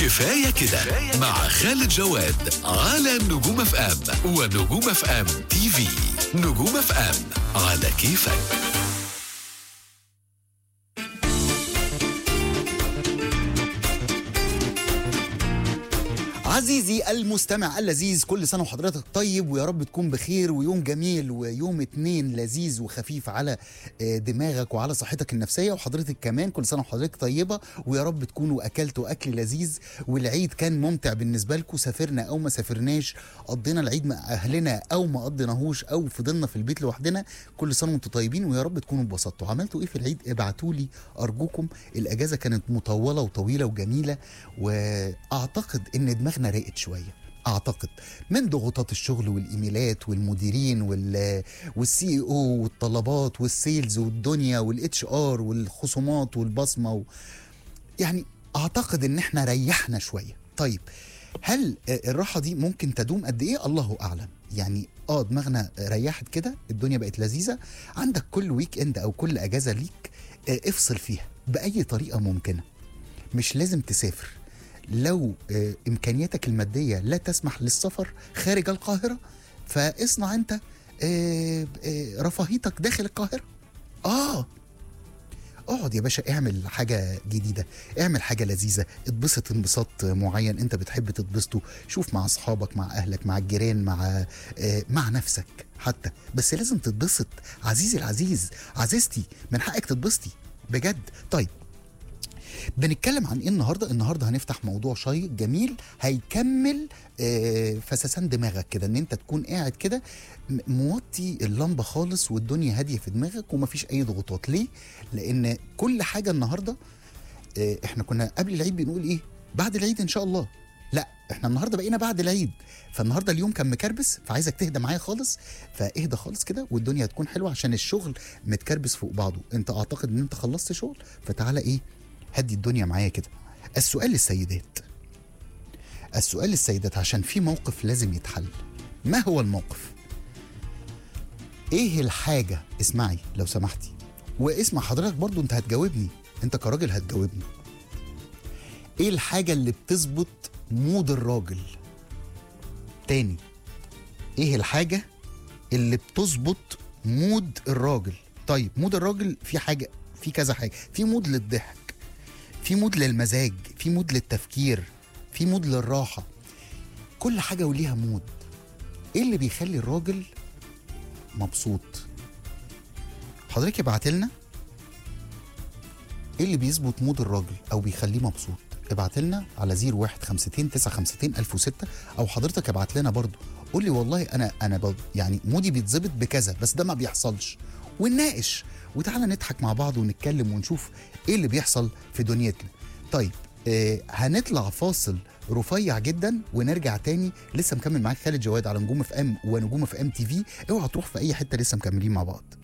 كفاية كده مع خالد جواد على نجوم اف ام ونجوم اف ام تي في نجوم اف ام على كيفك عزيزي المستمع اللذيذ كل سنة وحضرتك طيب ويا رب تكون بخير ويوم جميل ويوم اتنين لذيذ وخفيف على آه، دماغك وعلى صحتك النفسية وحضرتك كمان كل سنة وحضرتك طيبة ويا رب تكونوا أكلتوا أكل لذيذ والعيد كان ممتع بالنسبة لكم سافرنا أو ما سافرناش قضينا العيد مع أهلنا أو ما قضيناهوش أو فضلنا في البيت لوحدنا كل سنة وانتم طيبين ويا رب تكونوا اتبسطتوا عملتوا إيه في العيد ابعتوا لي أرجوكم الأجازة كانت مطولة وطويلة وجميلة وأعتقد إن دماغنا رقت شوية اعتقد من ضغوطات الشغل والايميلات والمديرين وال والسي او والطلبات والسيلز والدنيا والاتش ار والخصومات والبصمه و... يعني اعتقد ان احنا ريحنا شويه طيب هل آه، الراحه دي ممكن تدوم قد ايه الله اعلم يعني اه دماغنا ريحت كده الدنيا بقت لذيذه عندك كل ويك اند او كل اجازه ليك آه، افصل فيها باي طريقه ممكنه مش لازم تسافر لو آه، امكانياتك الماديه لا تسمح للسفر خارج القاهره فاصنع انت آه، آه، رفاهيتك داخل القاهره اه اقعد يا باشا اعمل حاجة جديدة اعمل حاجة لذيذة اتبسط انبساط معين انت بتحب تتبسطه شوف مع اصحابك مع اهلك مع الجيران مع آه مع نفسك حتى بس لازم تتبسط عزيزي العزيز عزيزتي من حقك تتبسطي بجد طيب بنتكلم عن ايه النهارده؟ النهارده هنفتح موضوع شيق جميل هيكمل آه، فسسان دماغك كده ان انت تكون قاعد كده م- موطي اللمبه خالص والدنيا هاديه في دماغك ومفيش اي ضغوطات، ليه؟ لان كل حاجه النهارده آه، احنا كنا قبل العيد بنقول ايه؟ بعد العيد ان شاء الله. لا احنا النهارده بقينا بعد العيد فالنهارده اليوم كان مكربس فعايزك تهدى معايا خالص فاهدى خالص كده والدنيا هتكون حلوه عشان الشغل متكربس فوق بعضه انت اعتقد ان انت خلصت شغل فتعالى ايه هدي الدنيا معايا كده السؤال للسيدات السؤال للسيدات عشان في موقف لازم يتحل ما هو الموقف ايه الحاجة اسمعي لو سمحتي واسمع حضرتك برضو انت هتجاوبني انت كراجل هتجاوبني ايه الحاجة اللي بتظبط مود الراجل تاني ايه الحاجة اللي بتظبط مود الراجل طيب مود الراجل في حاجة في كذا حاجة في مود للضحك في مود للمزاج في مود للتفكير في مود للراحة كل حاجة وليها مود ايه اللي بيخلي الراجل مبسوط حضرتك ابعت لنا ايه اللي بيظبط مود الراجل او بيخليه مبسوط ابعت لنا على 0152 952 1006 او حضرتك ابعت لنا برضو قول لي والله انا انا ب... يعني مودي بيتظبط بكذا بس ده ما بيحصلش ونناقش وتعالى نضحك مع بعض ونتكلم ونشوف ايه اللي بيحصل في دنيتنا طيب آه هنطلع فاصل رفيع جدا ونرجع تاني لسه مكمل معاك خالد جواد على نجوم اف ام ونجوم اف ام تي في اوعى تروح في اي حته لسه مكملين مع بعض